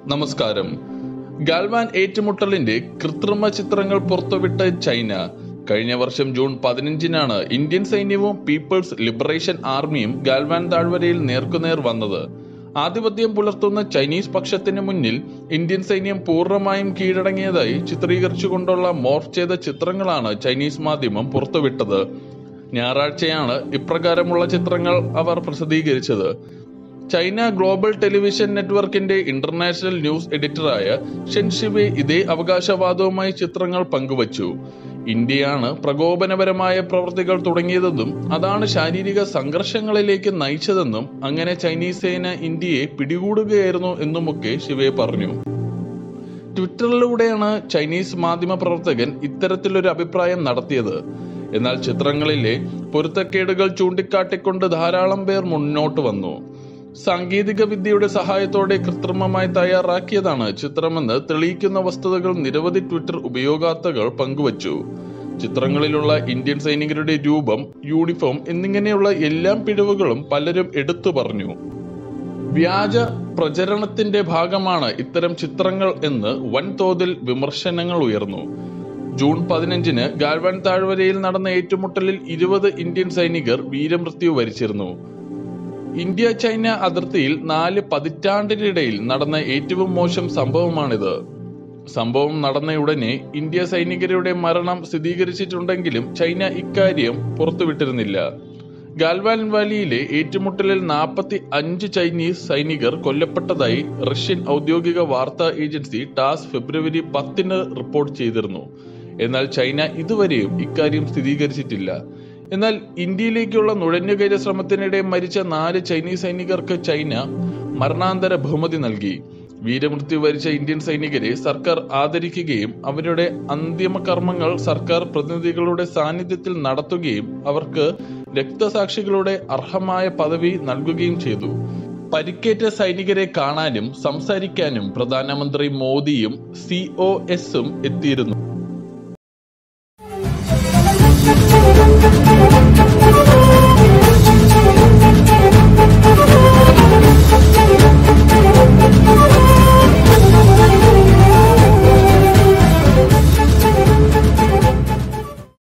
നമസ്കാരം ഗാൽവാൻ ഏറ്റുമുട്ടലിന്റെ കൃത്രിമ ചിത്രങ്ങൾ പുറത്തുവിട്ട ചൈന കഴിഞ്ഞ വർഷം ജൂൺ പതിനഞ്ചിനാണ് ഇന്ത്യൻ സൈന്യവും പീപ്പിൾസ് ലിബറേഷൻ ആർമിയും ഗാൽവാൻ താഴ്വരയിൽ നേർക്കുനേർ വന്നത് ആധിപത്യം പുലർത്തുന്ന ചൈനീസ് പക്ഷത്തിന് മുന്നിൽ ഇന്ത്യൻ സൈന്യം പൂർണ്ണമായും കീഴടങ്ങിയതായി ചിത്രീകരിച്ചുകൊണ്ടുള്ള മോർഫ് ചെയ്ത ചിത്രങ്ങളാണ് ചൈനീസ് മാധ്യമം പുറത്തുവിട്ടത് ഞായറാഴ്ചയാണ് ഇപ്രകാരമുള്ള ചിത്രങ്ങൾ അവർ പ്രസിദ്ധീകരിച്ചത് ചൈന ഗ്ലോബൽ ടെലിവിഷൻ നെറ്റ്വർക്കിന്റെ ഇന്റർനാഷണൽ ന്യൂസ് എഡിറ്ററായ ഷെൻഷിവെ ഇതേ അവകാശവാദവുമായി ചിത്രങ്ങൾ പങ്കുവച്ചു ഇന്ത്യയാണ് പ്രകോപനപരമായ പ്രവൃത്തികൾ തുടങ്ങിയതെന്നും അതാണ് ശാരീരിക സംഘർഷങ്ങളിലേക്ക് നയിച്ചതെന്നും അങ്ങനെ ചൈനീസ് സേന ഇന്ത്യയെ പിടികൂടുകയായിരുന്നു എന്നുമൊക്കെ ശിവെ പറഞ്ഞു ട്വിറ്ററിലൂടെയാണ് ചൈനീസ് മാധ്യമ പ്രവർത്തകൻ ഇത്തരത്തിലൊരു അഭിപ്രായം നടത്തിയത് എന്നാൽ ചിത്രങ്ങളിലെ പൊരുത്തക്കേടുകൾ ചൂണ്ടിക്കാട്ടിക്കൊണ്ട് ധാരാളം പേർ മുന്നോട്ട് വന്നു സാങ്കേതിക വിദ്യയുടെ സഹായത്തോടെ കൃത്രിമമായി തയ്യാറാക്കിയതാണ് ചിത്രമെന്ന് തെളിയിക്കുന്ന വസ്തുതകൾ നിരവധി ട്വിറ്റർ ഉപയോക്താക്കൾ പങ്കുവച്ചു ചിത്രങ്ങളിലുള്ള ഇന്ത്യൻ സൈനികരുടെ രൂപം യൂണിഫോം എന്നിങ്ങനെയുള്ള എല്ലാ പിഴവുകളും പലരും എടുത്തു പറഞ്ഞു വ്യാജ പ്രചരണത്തിന്റെ ഭാഗമാണ് ഇത്തരം ചിത്രങ്ങൾ എന്ന് വൻതോതിൽ വിമർശനങ്ങൾ ഉയർന്നു ജൂൺ പതിനഞ്ചിന് ഗാൽവാൻ താഴ്വരയിൽ നടന്ന ഏറ്റുമുട്ടലിൽ ഇരുപത് ഇന്ത്യൻ സൈനികർ വീരമൃത്യു വരിച്ചിരുന്നു ഇന്ത്യ ചൈന അതിർത്തിയിൽ നാല് പതിറ്റാണ്ടിനിടയിൽ നടന്ന ഏറ്റവും മോശം സംഭവമാണിത് സംഭവം നടന്നയുടനെ ഇന്ത്യ സൈനികരുടെ മരണം സ്ഥിരീകരിച്ചിട്ടുണ്ടെങ്കിലും ചൈന ഇക്കാര്യം പുറത്തുവിട്ടിരുന്നില്ല ഗാൽവാൻ വാലിയിലെ ഏറ്റുമുട്ടലിൽ നാൽപ്പത്തി അഞ്ച് ചൈനീസ് സൈനികർ കൊല്ലപ്പെട്ടതായി റഷ്യൻ ഔദ്യോഗിക വാർത്താ ഏജൻസി ടാസ് ഫെബ്രുവരി പത്തിന് റിപ്പോർട്ട് ചെയ്തിരുന്നു എന്നാൽ ചൈന ഇതുവരെയും ഇക്കാര്യം സ്ഥിരീകരിച്ചിട്ടില്ല എന്നാൽ ഇന്ത്യയിലേക്കുള്ള നുഴഞ്ഞുകയറ്റ ശ്രമത്തിനിടെ മരിച്ച നാല് ചൈനീസ് സൈനികർക്ക് ചൈന മരണാന്തര ബഹുമതി നൽകി വീരമൃത്യു വരിച്ച ഇന്ത്യൻ സൈനികരെ സർക്കാർ ആദരിക്കുകയും അവരുടെ അന്തിമ കർമ്മങ്ങൾ സർക്കാർ പ്രതിനിധികളുടെ സാന്നിധ്യത്തിൽ നടത്തുകയും അവർക്ക് രക്തസാക്ഷികളുടെ അർഹമായ പദവി നൽകുകയും ചെയ്തു പരിക്കേറ്റ സൈനികരെ കാണാനും സംസാരിക്കാനും പ്രധാനമന്ത്രി മോദിയും സി ഒ എസും എത്തിയിരുന്നു